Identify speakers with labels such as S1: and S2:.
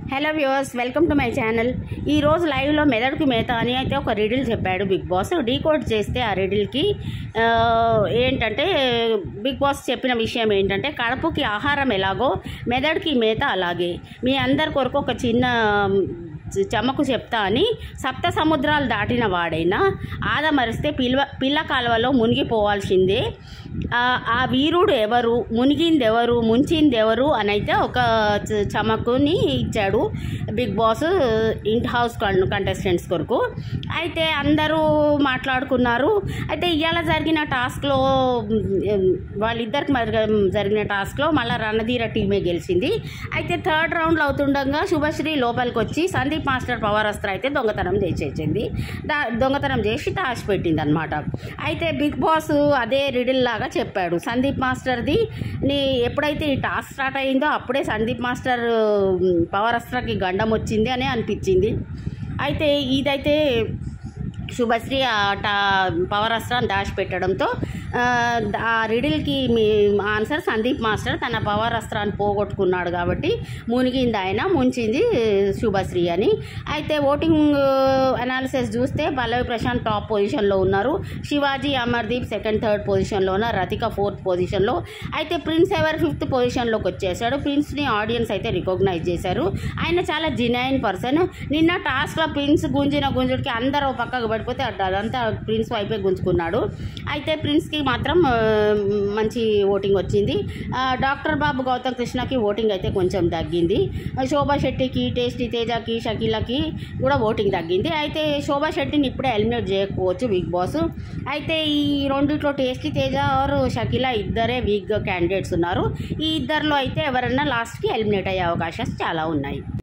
S1: hello viewers welcome to my channel ఈ రోజు లైవ్లో మెదడుకు మేత అని అయితే ఒక రిడిల్ చెప్పాడు బిగ్ బాస్ డీకోడ్ చేస్తే ఆ రిడిల్కి ఆ, ఏంటంటే బిగ్ బాస్ చెప్పిన విషయం ఏంటంటే కడుపుకి ఆహారం ఎలాగో మెదడుకి మేత అలాగే మీ అందరి కొరకు ఒక చిన్న చ- చమకు చెప్తా అని సప్త సముద్రాలు దాటిన వాడైనా ఆదమరిస్తే పిల్వ పిల్ల కాలువలో మునిగిపోవాల్సిందే ఆ ఆ వీరుడు ఎవరు మునిగింది ఎవరు ముంచింది ఎవరు అని అయితే ఒక చ- చమకుని ఇచ్చాడు బిగ్ బాస్ ఇంట్ హౌస్ కంటెస్టెంట్స్ కొరకు అయితే అందరూ మాట్లాడుకున్నారు అయితే ఇవాళ జరిగిన టాస్క్లో మ్, వాళ్ళిద్దరికి మరి జరిగిన టాస్క్లో మళ్ళీ రణధీర టీమే గెలిచింది అయితే థర్డ్ రౌండ్లో అవుతుండగా శుభశ్రీ లోపలికి వచ్చి సందీప్ మాస్టర్ పవర్ అస్త్ర అయితే దొంగతనం చేసేసింది దా దొంగతనం చేసి తాసి పెట్టింది అనమాట అయితే బిగ్ బాస్ అదే రిడిల్ లాగా చెప్పాడు సందీప్ మాస్టర్ది నీ ఎప్పుడైతే ఈ టాస్క్ స్టార్ట్ అయిందో అప్పుడే సందీప్ మాస్టర్ మ్, పవర్ అస్త్రకి గండం వచ్చింది అని అనిపించింది అయితే ఇదైతే శుభశ్రీ ఆ టా పవర్ అస్త్రాన్ని దాచిపెట్టడంతో ఆ, ఆ రిడిల్కి మీ ఆన్సర్ సందీప్ మాస్టర్ తన పవర్ అస్త్రాన్ని పోగొట్టుకున్నాడు కాబట్టి మునిగింది ఆయన ముంచింది శుభశ్రీ అని అయితే ఓటింగ్ అనాలిసిస్ చూస్తే పల్లవి ప్రశాంత్ టాప్ పొజిషన్లో ఉన్నారు శివాజీ అమర్దీప్ సెకండ్ థర్డ్ పొజిషన్లో ఉన్నారు రతిక ఫోర్త్ పొజిషన్లో అయితే ప్రిన్స్ ఎవర్ ఫిఫ్త్ పొజిషన్లోకి వచ్చేసాడు ప్రిన్స్ని ఆడియన్స్ అయితే రికగ్నైజ్ చేశారు ఆయన చాలా జినైన్ పర్సన్ నిన్న టాస్క్లో ప్రిన్స్ గుంజిన గుంజుడికి అందరూ పక్కకు పడిపోతే అట్ట అదంతా ప్రిన్స్ వైపే గుంజుకున్నాడు అయితే ప్రిన్స్కి మాత్రం ఆ, మంచి ఓటింగ్ వచ్చింది ఆ, డాక్టర్ బాబు గౌతమ్ కృష్ణకి ఓటింగ్ అయితే కొంచెం తగ్గింది ఆ, శోభా శెట్టికి టేస్టీ తేజకి షకీలకి కూడా ఓటింగ్ తగ్గింది అయితే శోభా శెట్టిని ఇప్పుడే ఎలిమినేట్ చేయకపోవచ్చు బిగ్ బాస్ అయితే ఈ రెండిట్లో టేస్టీ తేజ ఆర్ షకీల ఇద్దరే వీక్ క్యాండిడేట్స్ ఉన్నారు ఈ ఇద్దరిలో అయితే ఎవరైనా లాస్ట్కి ఎలిమినేట్ అయ్యే అవకాశాలు చాలా ఉన్నాయి